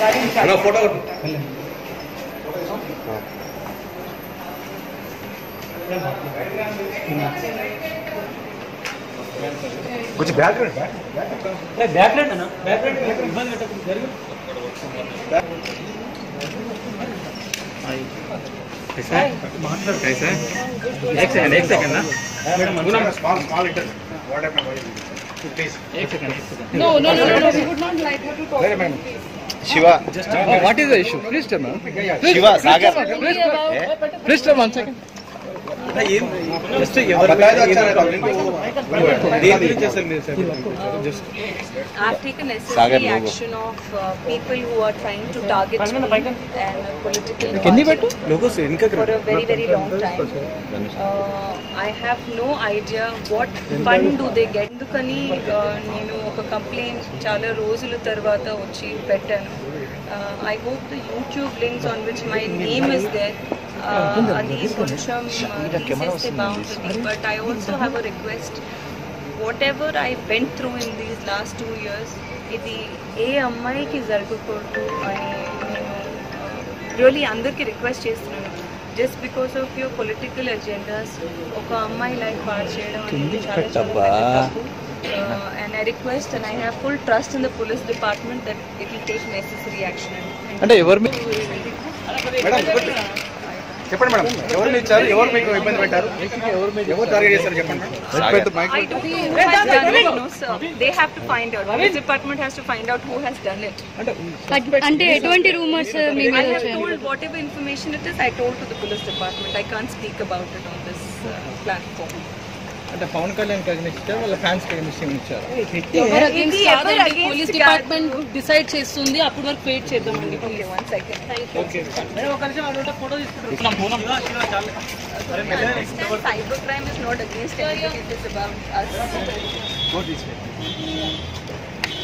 అన్న ఫోటో కొంచెం background back light అన్న బ్యాక్ లైట్ ఇబ్బంది పెట్టకుండా జరిగి एक सेकंड एक सेकंड ना पूनम स्मॉल स्मॉल इंटर व्हाट हैपेंड प्लीज एक सेकंड एक second No, no, no, no, no. We would not like her to talk. Very ma'am Shiva what is the issue please tell Shiva Sagar Only about please tell one second just बताया तो अच्छा रहता देर देर जैसे मेरे से just I've taken Sagar necessary logo. action of uh, people who are trying to target me and a political కింది party పెట్టు लोगों से इनका for a very very long time. Uh, I have no idea what fund do they get. ఎందుకని uh, నేను ఒక complaint చాలా రోజుల తర్వాత వచ్చి పెట్టాను I hope the YouTube links on which my name is there అది కొంచెం uh, తీసేస్తే బాగుంటుంది but I also have a request whatever I went through in these last two years ఇది ఏ అమ్మాయికి జరగకూడదు అని నేను రియలీ అందరికీ రిక్వెస్ట్ చేస్తున్నాను just because of your political agendas ఒక అమ్మాయి లైఫ్ పాడు చేయడం అనేది చాలా చాలా పెద్ద తప్పు and I request and I have full trust in the police department that it will take necessary action అంటే ఎవరు మీ- మేడం చెప్పండి మేడం ఎవరు మీరు ఇచ్చారు ఎవరు మీకు ఇబ్బంది పెట్టారు ఎవరు టార్గెట్ చేశారు చెప్పండి madam I don't know who has done it, no sir. They have to find out. Police department has to find out who has done it. అంటే ఎటువంటి రూమర్స్ మీ I మీద have వచ్చాయి told whatever information it is, I told to the police department. I can't speak about it on this uh, platform. అంటే పవన్ కళ్యాణ్ కగ్నిస్ట్ ఇచ్చారు వాళ్ళ fans కగ్నిస్ట్ ఇచ్చారు ఎవరు against ఇది ఎవరు కాదండి. against పోలీస్ కాదు. డిపార్ట్మెంట్ డిసైడ్ చేస్తుంది అప్పుడు వరకు వెయిట్ చేద్దామండి Okay, one second. ఒక నిమిషం అటు ఫోటో తీసుకుంటాం I understand cyber crime is not against anybody, it is about us.